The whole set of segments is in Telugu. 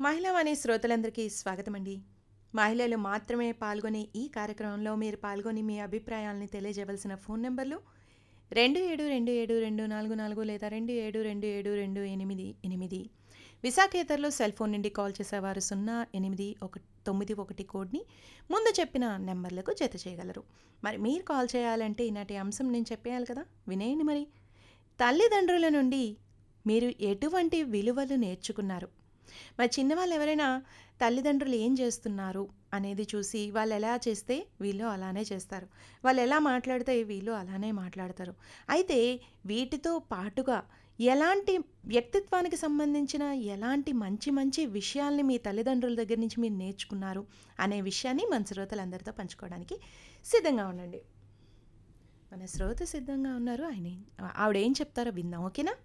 మహిళావాణి శ్రోతలందరికీ స్వాగతం అండి మహిళలు మాత్రమే పాల్గొనే ఈ కార్యక్రమంలో మీరు పాల్గొని మీ అభిప్రాయాలని తెలియజేయవలసిన ఫోన్ నెంబర్లు రెండు ఏడు రెండు ఏడు రెండు నాలుగు నాలుగు లేదా రెండు ఏడు రెండు ఏడు రెండు ఎనిమిది ఎనిమిది విశాఖేతర్లో సెల్ ఫోన్ నుండి కాల్ చేసేవారు సున్నా ఎనిమిది ఒక తొమ్మిది ఒకటి కోడ్ని ముందు చెప్పిన నెంబర్లకు జత చేయగలరు మరి మీరు కాల్ చేయాలంటే ఈనాటి అంశం నేను చెప్పేయాలి కదా వినేయండి మరి తల్లిదండ్రుల నుండి మీరు ఎటువంటి విలువలు నేర్చుకున్నారు మరి చిన్నవాళ్ళు ఎవరైనా తల్లిదండ్రులు ఏం చేస్తున్నారు అనేది చూసి వాళ్ళు ఎలా చేస్తే వీళ్ళు అలానే చేస్తారు వాళ్ళు ఎలా మాట్లాడితే వీళ్ళు అలానే మాట్లాడతారు అయితే వీటితో పాటుగా ఎలాంటి వ్యక్తిత్వానికి సంబంధించిన ఎలాంటి మంచి మంచి విషయాల్ని మీ తల్లిదండ్రుల దగ్గర నుంచి మీరు నేర్చుకున్నారు అనే విషయాన్ని మన శ్రోతలందరితో పంచుకోవడానికి సిద్ధంగా ఉండండి మన శ్రోత సిద్ధంగా ఉన్నారు ఆయన ఏం- ఆవిడ ఏం చెప్తారో విందాం ఓకేనా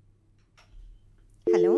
హలో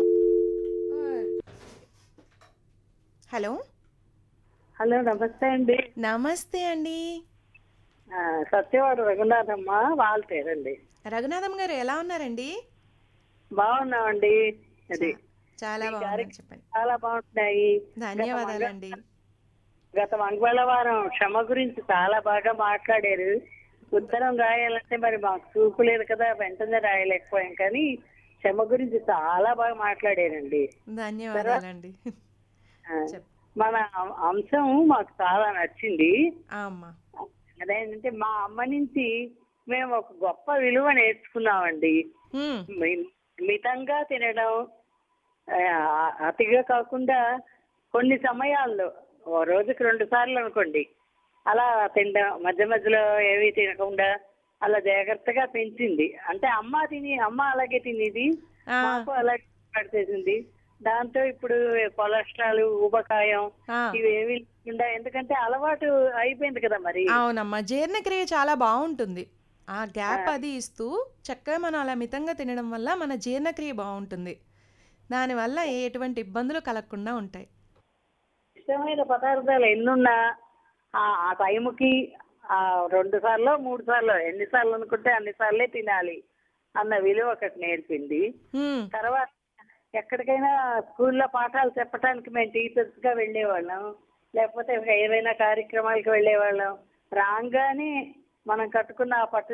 హలో హలో నమస్తే అండి నమస్తే అండి ఆ, సత్యవాడ రఘునాథమ్మ వాళ్ళ పేరండి రఘునాథం గారు ఎలా ఉన్నారండి బాగున్నామండి అది చాలా బాగుంది చెప్పండి చాలా బాగుంటున్నాయి ధన్యవాదాలండి గత మంగళవారం క్షమ గురించి చాలా బాగా మాట్లాడారు ఉత్తరం రాయాలంటే మరి మాకు చూపు లేదు కదా వెంటనే రాయలేకపోయాం కానీ క్షమ గురించి చాలా బాగా మాట్లాడారండి ధన్యవాదాలండి ఆ, చెప్ మన అం- అంశం మాకు చాలా నచ్చింది ఆ అమ్మా అదేంటంటే మా అమ్మ నుంచి మేము ఒక గొప్ప విలువ నేర్చుకున్నామండి హ్మ్, మి- మితంగా తినడం ఆ, అతిగా కాకుండా కొన్ని సమయాల్లో ఓ రోజుకి రెండు సార్లు అనుకోండి అలా తినడం మధ్య మధ్యలో ఏవి తినకుండా అలా జాగ్రత్తగా పెంచింది అంటే అమ్మ తిని అమ్మ అలాగే తినేది ఆ, మాకు అలాగే పడితేసింది దాంతో ఇప్పుడు కొలెస్ట్రాల్ ఊబకాయం ఆ, ఇవేవి లేకుండా ఎందుకంటే అలవాటు అయిపోయింది కదా మరి అవునమ్మా జీర్ణక్రియ చాలా బాగుంటుంది ఆ గ్యాప్ అది ఇస్తూ చక్కగా మనం అలా మితంగా తినడం వల్ల మన జీర్ణక్రియ బాగుంటుంది దానివల్ల ఎటువంటి ఇబ్బందులు కలగకుండా ఉంటాయి ఇష్టమైన పదార్థాలు ఎన్నున్నా ఆ ఆ టైంకి ఆ రెండు సార్లు మూడు సార్లు ఎన్ని సార్లు అనుకుంటే అన్ని సార్లే తినాలి అన్న విలువ ఒకటి నేర్పింది హ్మ్, తర్వాత ఎక్కడికైనా స్కూల్లో పాఠాలు చెప్పడానికి మేము టీచర్స్ గా వెళ్ళేవాళ్ళం లేకపోతే ఏవైనా కార్యక్రమాలకు వెళ్ళేవాళ్ళం రాగానే మనం కట్టుకున్న ఆ పట్టు